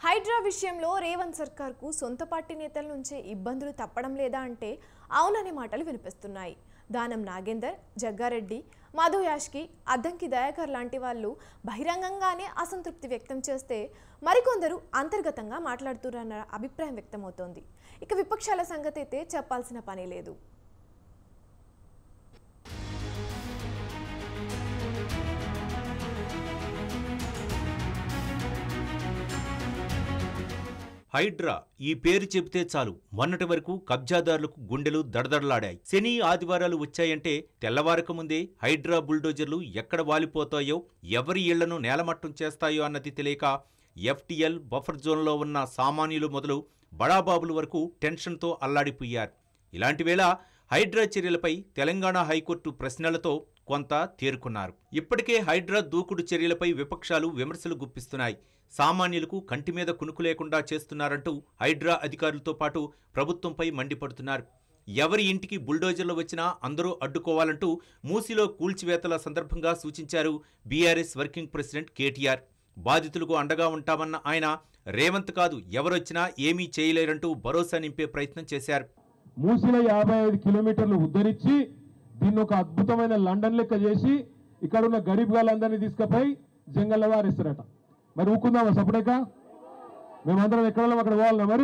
హైడ్రా విషయంలో రేవంత్ సర్కార్కు సొంత పార్టీ నేతల నుంచే ఇబ్బందులు తప్పడం లేదా అంటే అవుననే మాటలు వినిపిస్తున్నాయి దానం నాగేందర్ జగ్గారెడ్డి మధు యాష్కి అద్దంకి దయాకర్ లాంటి వాళ్ళు బహిరంగంగానే అసంతృప్తి వ్యక్తం చేస్తే మరికొందరు అంతర్గతంగా మాట్లాడుతున్నారన్న అభిప్రాయం వ్యక్తమవుతోంది ఇక విపక్షాల సంగతి అయితే చెప్పాల్సిన పని లేదు హైడ్రా ఈ పేరు చెబితే చాలు మొన్నటి వరకు కబ్జాదారులకు గుండెలు దడదడలాడాయి శని ఆదివారాలు వచ్చాయంటే తెల్లవారక ముందే హైడ్రా బుల్డోజర్లు ఎక్కడ వాలిపోతాయో ఎవరి ఇళ్లను నేలమట్టం చేస్తాయో అన్నది తెలియక ఎఫ్టీఎల్ బఫర్ జోన్లో ఉన్న సామాన్యులు మొదలు బడాబాబుల వరకు టెన్షన్తో అల్లాడిపోయారు ఇలాంటి వేళ హైడ్రా చర్యలపై తెలంగాణ హైకోర్టు ప్రశ్నలతో కొంత తేరుకున్నారు ఇప్పటికే హైడ్రా దూకుడు చర్యలపై విపక్షాలు విమర్శలు గుప్పిస్తున్నాయి సామాన్యులకు కంటి మీద కునుకు లేకుండా చేస్తున్నారంటూ హైడ్రా అధికారులతో పాటు ప్రభుత్వంపై మండిపడుతున్నారు ఎవరి ఇంటికి బుల్డోజర్లు వచ్చినా అందరూ అడ్డుకోవాలంటూ మూసిలో కూల్చివేతల సందర్భంగా సూచించారు బీఆర్ఎస్ వర్కింగ్ ప్రెసిడెంట్ కేటీఆర్ బాధితులకు అండగా ఉంటామన్న ఆయన రేవంత్ కాదు ఎవరొచ్చినా ఏమీ చేయలేరంటూ భరోసా నింపే ప్రయత్నం చేశారు మూసిన యాభై ఐదు కిలోమీటర్లు ఉద్ధరించి దీన్ని ఒక అద్భుతమైన లండన్ లెక్క చేసి ఇక్కడ ఉన్న గరీబ్ గాళ్ళందరినీ తీసుకుపోయి జంగల్లో వారిస్తారట మరి ఊకుందామా సపడేక మేమందరం ఎక్కడ వాళ్ళం అక్కడ పోవాలన్నా మరి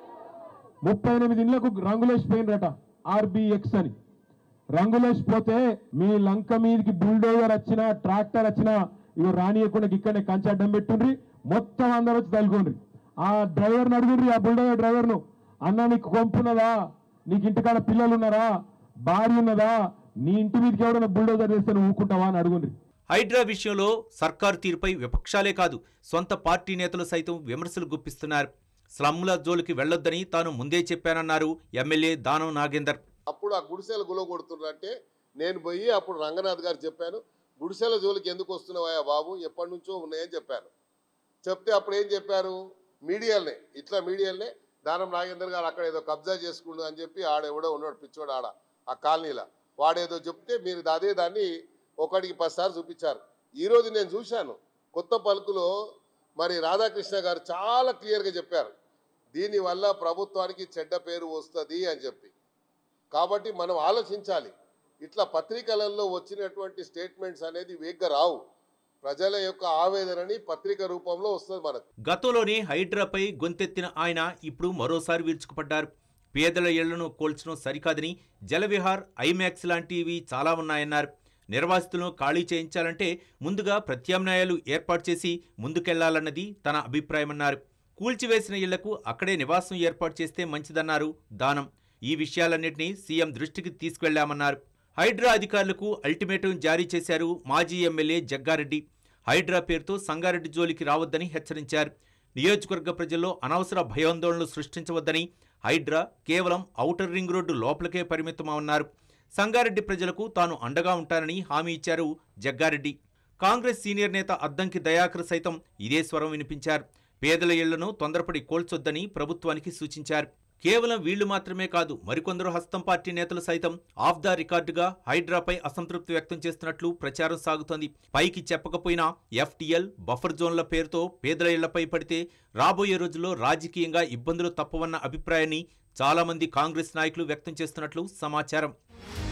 ముప్పై ఎనిమిది ఇళ్లకు రంగులేసిపోయినరట ఆర్బిఎక్స్ అని రంగులేసిపోతే మీ లంక మీదకి బుల్డోజర్ వచ్చినా ట్రాక్టర్ వచ్చినా ఇవి రానియకుండా ఇక్కడనే కంచె అడ్డం పెట్టుండ్రి మొత్తం అందరూ వచ్చి తలుకోండి ఆ డ్రైవర్ని అడుగుండ్రి ఆ బుల్డోజర్ డ్రైవర్ను అన్న నీకు కొంపున్నదా నీకు ఇంటికాడ పిల్లలు ఉన్నారా భార్య ఉన్నదా నీ ఇంటి మీదకి ఎవడన్నా బుల్డోజర్ చేస్తే నువ్వు ఊరుకుంటావా అని అడుగుండ్రి హైడ్రా విషయంలో సర్కారు తీరుపై విపక్షాలే కాదు సొంత పార్టీ నేతలు సైతం విమర్శలు గుప్పిస్తున్నారు స్లమ్ల జోలికి వెళ్లొద్దని తాను ముందే చెప్పానన్నారు ఎమ్మెల్యే దానం నాగేందర్ అప్పుడు ఆ గుడిసెల గులో కొడుతున్నారంటే నేను పోయి అప్పుడు రంగనాథ్ గారు చెప్పాను గుడిసెల జోలికి ఎందుకు వస్తున్నావా బాబు ఎప్పటి నుంచో ఉన్నాయని చెప్పాను చెప్తే అప్పుడు ఏం చెప్పారు మీడియాలనే ఇట్లా మీడియాలనే దానం నాగేందర్ గారు అక్కడ ఏదో కబ్జా చేసుకుండు అని చెప్పి ఆడెవడో ఉన్నాడు పిచ్చోడు ఆడ ఆ కాలనీలో వాడేదో చెప్తే మీరు అదే దాన్ని ఒకటికి పదిసార్లు చూపించారు ఈరోజు నేను చూశాను కొత్త పలుకులో మరి రాధాకృష్ణ గారు చాలా క్లియర్గా చెప్పారు దీనివల్ల ప్రభుత్వానికి చెడ్డ పేరు వస్తుంది అని చెప్పి కాబట్టి మనం ఆలోచించాలి ఇట్లా పత్రికలలో వచ్చినటువంటి స్టేట్మెంట్స్ అనేది వేగ్గా రావు ప్రజల యొక్క ఆవేదనని పత్రిక రూపంలో వస్తుంది మనకు గతంలోనే హైడ్రాపై గొంతెత్తిన ఆయన ఇప్పుడు మరోసారి విరుచుకుపడ్డారు పేదల ఇళ్లను కోల్చడం సరికాదని జలవిహార్ ఐమాక్స్ లాంటివి చాలా ఉన్నాయన్నారు నిర్వాసితులను ఖాళీ చేయించాలంటే ముందుగా ప్రత్యామ్నాయాలు ఏర్పాటు చేసి ముందుకెళ్లాలన్నది తన అభిప్రాయమన్నారు కూల్చివేసిన ఇళ్లకు అక్కడే నివాసం ఏర్పాటు చేస్తే మంచిదన్నారు దానం ఈ విషయాలన్నింటినీ సీఎం దృష్టికి తీసుకెళ్లామన్నారు హైడ్రా అధికారులకు అల్టిమేటం జారీ చేశారు మాజీ ఎమ్మెల్యే జగ్గారెడ్డి హైడ్రా పేరుతో సంగారెడ్డి జోలికి రావద్దని హెచ్చరించారు నియోజకవర్గ ప్రజల్లో అనవసర భయాందోళనలు సృష్టించవద్దని హైడ్రా కేవలం ఔటర్ రింగ్ రోడ్డు లోపలికే పరిమితమన్నారు సంగారెడ్డి ప్రజలకు తాను అండగా ఉంటానని హామీ ఇచ్చారు జగ్గారెడ్డి కాంగ్రెస్ సీనియర్ నేత అద్దంకి దయాకర్ సైతం ఇదే స్వరం వినిపించారు పేదల ఇళ్లను తొందరపడి కోల్చొద్దని ప్రభుత్వానికి సూచించారు కేవలం వీళ్లు మాత్రమే కాదు మరికొందరు హస్తం పార్టీ నేతలు సైతం ఆఫ్ ద రికార్డుగా హైడ్రాపై అసంతృప్తి వ్యక్తం చేస్తున్నట్లు ప్రచారం సాగుతోంది పైకి చెప్పకపోయినా ఎఫ్టీఎల్ బఫర్ జోన్ల పేరుతో పేదల ఇళ్లపై పడితే రాబోయే రోజుల్లో రాజకీయంగా ఇబ్బందులు తప్పవన్న అభిప్రాయాన్ని చాలామంది కాంగ్రెస్ నాయకులు వ్యక్తం చేస్తున్నట్లు సమాచారం